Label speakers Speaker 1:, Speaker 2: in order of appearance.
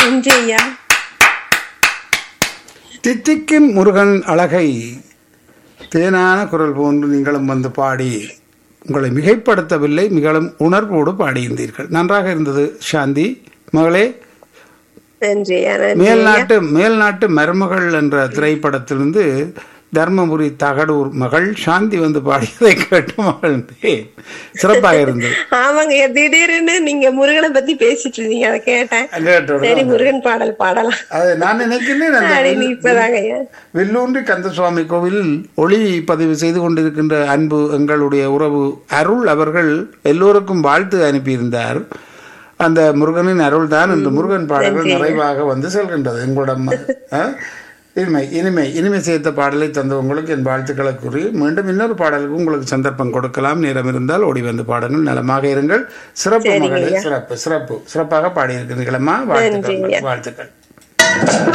Speaker 1: நன்றி ஐயா
Speaker 2: தித்திக்கும் முருகன் அழகை தேனான குரல் போன்று நீங்களும் வந்து பாடி உங்களை மிகைப்படுத்தவில்லை மிகவும் உணர்வோடு பாடியிருந்தீர்கள் நன்றாக இருந்தது சாந்தி மகளே
Speaker 1: நன்றி ஐயா நன்றி ஐயா.
Speaker 2: மேல்நாட்டு மேல்நாட்டு மருமகள் என்ற திரைப்படத்திலிருந்து தர்மபுரி தகடூர் மகள் சாந்தி வந்து பாடியதை கேட்டு மகிழ்ந்தேன் சிறப்பாக இருந்தது
Speaker 1: ஆமாங்க ஐயா திடீர்னு நீங்க முருகனை பத்தி பேசிட்டு இருந்தீங்க அதை கேட்டேன்
Speaker 2: கேட்டோட
Speaker 1: சரி முருகன் பாடல் பாடலாம்
Speaker 2: அது நான் நினைக்கிறேன் அந்த
Speaker 1: அப்படின்னு இப்பதாங்க ஐயா
Speaker 2: வில்லூன்றி கந்தசுவாமி கோவிலில் ஒளி பதிவு செய்து கொண்டிருக்கின்ற அன்பு எங்களுடைய உறவு அருள் அவர்கள் எல்லோருக்கும் வாழ்த்து அனுப்பியிருந்தார் அந்த முருகனின் அருள் தான் இந்த முருகன் பாடல்கள் நிறைவாக வந்து செல்கின்றது எங்களிடம் ஆ? இனிமை இனிமை இனிமை சேர்த்த பாடலை தந்த உங்களுக்கு என் வாழ்த்துக்களை கூறி மீண்டும் இன்னொரு பாடலுக்கு உங்களுக்கு சந்தர்ப்பம் கொடுக்கலாம் நேரம் இருந்தால் ஓடி வந்து பாடுங்கள் நலமாக இருங்கள் சிறப்பு மகளே சிறப்பு சிறப்பு சிறப்பாக பாடியிருக்கிறீர்களம்மா வாழ்த்துக்கள் வாழ்த்துக்கள்